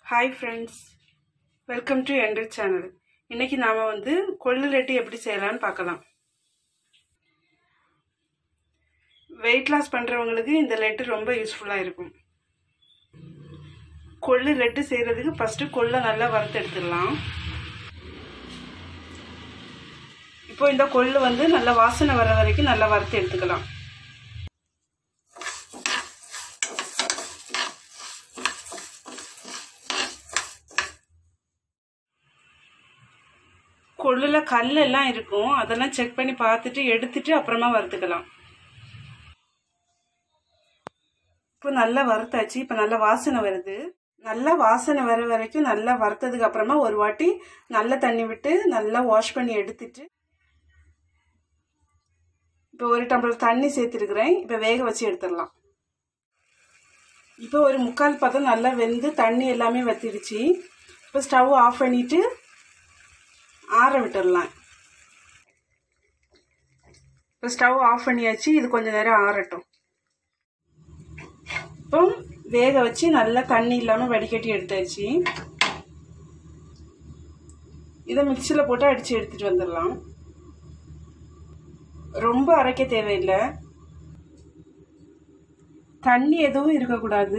hi friends welcome to என்டர் channel இன்னைக்கு நாம் வந்து கொள்ளு லட்டு எப்படி செய்யலாம்னு பார்க்கலாம் வெயிட் லாஸ் பண்ணுறவங்களுக்கு இந்த லட்டு ரொம்ப யூஸ்ஃபுல்லாக இருக்கும் கொள்ளு லட்டு செய்கிறதுக்கு ஃபஸ்ட்டு கொள்ளை நல்லா வறுத்து எடுத்துடலாம் இப்போ இந்த கொள்ளு வந்து நல்லா வாசனை வர வரைக்கும் நல்லா வறுத்து எடுத்துக்கலாம் கொள்ளுல கல் எல்லாம் இருக்கும் அதெல்லாம் செக் பண்ணி பார்த்துட்டு எடுத்துட்டு அப்புறமா வறுத்துக்கலாம் இப்போ நல்லா வறுத்தாச்சு இப்போ நல்லா வாசனை வருது நல்லா வாசனை வர வரைக்கும் நல்லா வறுத்ததுக்கு அப்புறமா ஒரு வாட்டி நல்ல தண்ணி விட்டு நல்லா வாஷ் பண்ணி எடுத்துட்டு இப்போ ஒரு டம்ளர் தண்ணி சேர்த்துருக்குறேன் இப்போ வேக வச்சு எடுத்துடலாம் இப்போ ஒரு முக்கால் பதம் நல்லா வெந்து தண்ணி எல்லாமே வத்திடுச்சு இப்போ ஸ்டவ் ஆஃப் பண்ணிவிட்டு ஆற விட்டுடலாம் இப்போ ஸ்டவ் ஆஃப் பண்ணியாச்சு இது கொஞ்சம் நேரம் ஆறட்டும் இப்போ வேக வச்சு நல்லா தண்ணி இல்லாமல் வடிகட்டி எடுத்தாச்சு இதை மிக்சியில் போட்டு அடித்து எடுத்துகிட்டு வந்துடலாம் ரொம்ப அரைக்க தேவையில்லை தண்ணி எதுவும் இருக்கக்கூடாது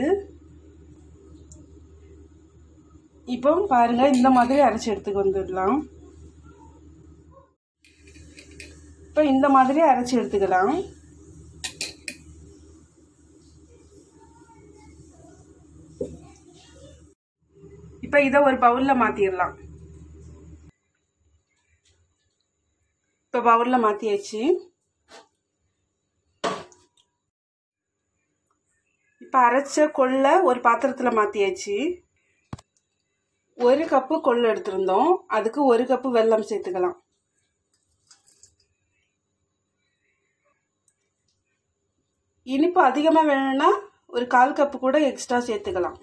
இப்போ பாருங்க இந்த மாதிரி அரைச்சி எடுத்துக்கு வந்துடலாம் இப்போ இந்த மாதிரி அரைச்சி எடுத்துக்கலாம் இப்போ இதை ஒரு பவுலில் மாற்றிடலாம் இப்போ பவுலில் மாற்றியாச்சு இப்போ அரைச்ச கொள்ளை ஒரு பாத்திரத்தில் மாற்றியாச்சு ஒரு கப்பு கொள்ளு எடுத்திருந்தோம் அதுக்கு ஒரு கப்பு வெல்லம் சேர்த்துக்கலாம் இனிப்பு அதிகமாக வேணும்னா ஒரு கால் கப்பு கூட எக்ஸ்ட்ரா சேர்த்துக்கலாம்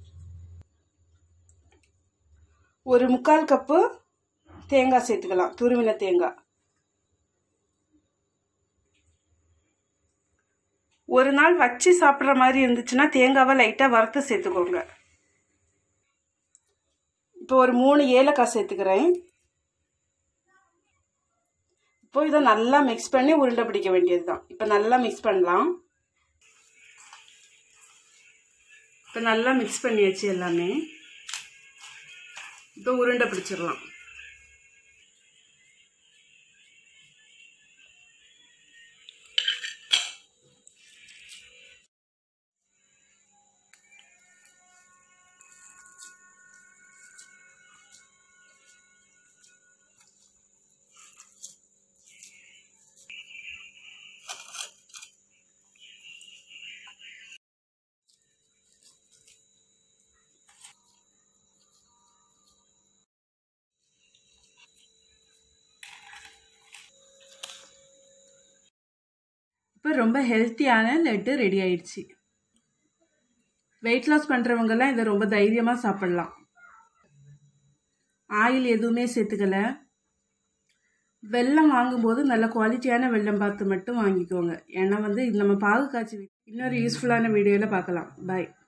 ஒரு முக்கால் கப்பு தேங்காய் சேர்த்துக்கலாம் துருவின தேங்காய் ஒரு நாள் வச்சு சாப்பிட்ற மாதிரி இருந்துச்சுன்னா தேங்காவை லைட்டாக வறுத்து சேர்த்துக்கோங்க இப்போ ஒரு மூணு ஏலக்காய் சேர்த்துக்கிறேன் இப்போ இதை நல்லா மிக்ஸ் பண்ணி உருண்டை பிடிக்க வேண்டியது தான் இப்போ நல்லா மிக்ஸ் பண்ணலாம் இப்போ நல்லா மிக்ஸ் பண்ணியாச்சு எல்லாமே இப்போ உருண்டை பிடிச்சிடலாம் இப்போ ரொம்ப ஹெல்த்தியான லட்டு ரெடி ஆயிடுச்சு வெயிட் லாஸ் பண்ணுறவங்கெல்லாம் இதை ரொம்ப தைரியமாக சாப்பிட்லாம் ஆயில் எதுவுமே சேர்த்துக்கல வெள்ளம் வாங்கும்போது நல்ல குவாலிட்டியான வெள்ளம் பார்த்து மட்டும் வாங்கிக்கோங்க ஏன்னா வந்து நம்ம பாகு காய்ச்சி இன்னொரு யூஸ்ஃபுல்லான வீடியோவில் பார்க்கலாம் பாய்